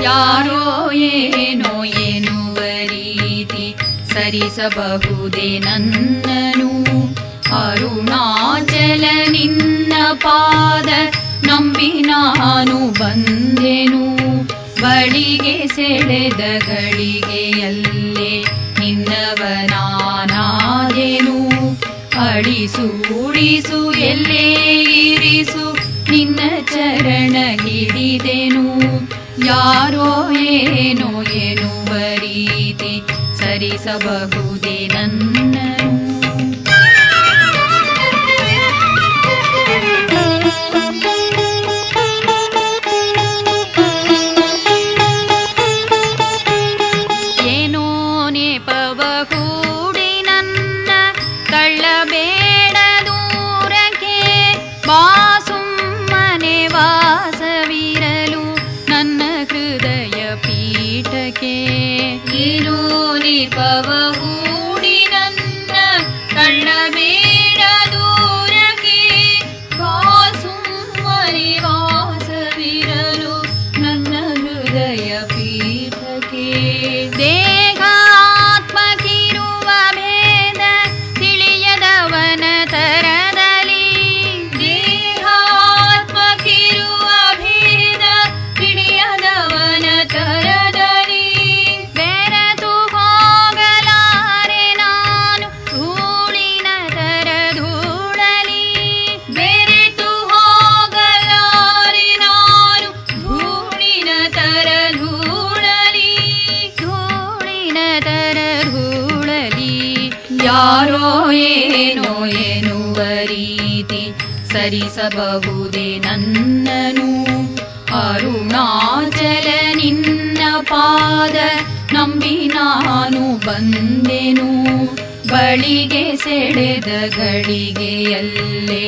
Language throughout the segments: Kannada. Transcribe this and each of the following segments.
ಯಾರೋ ಏನೋ ಎನ್ನುವ ರೀತಿ ಸರಿಸಬಹುದೇ ನನ್ನನು ಅರುಣಾಚಲ ನಿನ್ನ ಪಾದ ನಂಬಿ ನಾನು ಬಂದೆನು ಬಳಿಗೆ ಸೆಳೆದ ಗಳಿಗೆಯಲ್ಲೇ ನಿನ್ನವನಾನಾದೆನು ಅಳಿಸು ಉಳಿಸು ಎಲ್ಲೇ ಇರಿಸು ನಿನ್ನ ಚರಣ ಹಿಡಿದೆನು ಯಾರೋ ಏನೋ ಎನ್ನುವ ರೀತಿ ಸರಿಸಬಹುದೇ ನನ್ನನು ಏನೋ ನೇಪವ ಹೂಡಿ ನನ್ನ ತಳ್ಳಬೇಡ ದೂರಕ್ಕೆ ಬಾಸುಮ್ಮನೆ ವಾಸವಿರಲು ನನ್ನ ಹೃದಯ ಪೀಠಕ್ಕೆ ಏನೋ ನೇಪವ ಹೂಡಿ ನನ್ನ ತಳ್ಳಬೇಡ ದೂರಕ್ಕೆ ಬಾಸುಮ್ಮನೆ ವಾಸವಿರಲು ನನ್ನ ಹೃದಯ ಪೀಠಕ್ಕೆ ದೇಹಾತ್ಮಕಿರುವ ಭೇದ ತಿಳಿಯದವನ ತರದಲ್ಲಿ ದೇಹಾತ್ಮಕಿರುವ ಭೇದ ತಿಳಿಯದವನ ತರದಲ್ಲಿ ಬೆರೆತು ಹೋಗಲಾರೆ ನಾನು ಧೂಳಿನ ತರ ಧೂಳಲಿ ಬೆರೆತು ಹೋಗಲಾರೆ ನಾನು ಧೂಳಿನ ತರ ಧೂಳಲಿ ಧೂಳಿನ ತರ ಧೂಳಲಿ ಯಾರೋ ಏನೋ ಎನ್ನುವ ರೀತಿ ಸರಿಸಬಹುದೇ ನನ್ನನು ಅರುಣಾಚಲ ನಿನ್ನ ಪಾದ ನಂಬಿ ನಾನು ಬಂದೆನು ಬಳಿಗೆ ಸೆಳೆದ ಗಳಿಗೆಯಲ್ಲೇ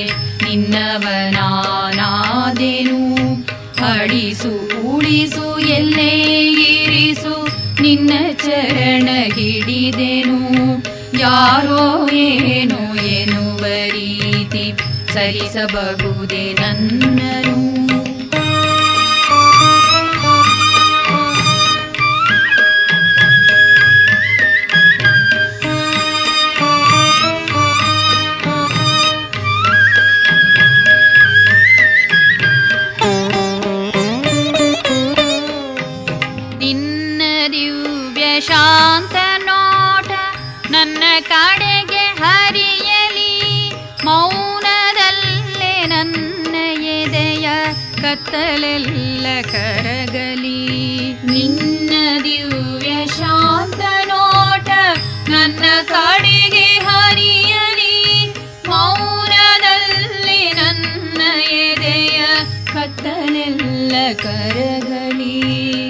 ನಿನ್ನವನಾನಾದೆನು ಅಳಿಸು ಉಳಿಸು ಎಲ್ಲೇ ಇರಿಸು ನಿನ್ನ ಚರಣ ಹಿಡಿದೆನು ಯಾರೋ ಏನೋ ಎನ್ನುವ ರೀತಿ ಸರಿಸಬಹುದೇ ನನ್ನನು ನಿನ್ನ ದಿವ್ಯ ಶಾಂತ ನೋಟ ನನ್ನ ಕಡೆಗೆ ಹರಿಯಲಿ ಮೌನದಲ್ಲೇ ನನ್ನ ಎದೆಯ ಕತ್ತಲೆಲ್ಲ ಕರಗಲಿ ನಿನ್ನ ದಿವ್ಯ ಶಾಂತ ನೋಟ ನನ್ನ ಕಡೆಗೆ ಹರಿಯಲಿ ಮೌನದಲ್ಲಿ ನನ್ನ ಎದೆಯ ಕತ್ತಲೆಲ್ಲ ಕರಗಲಿ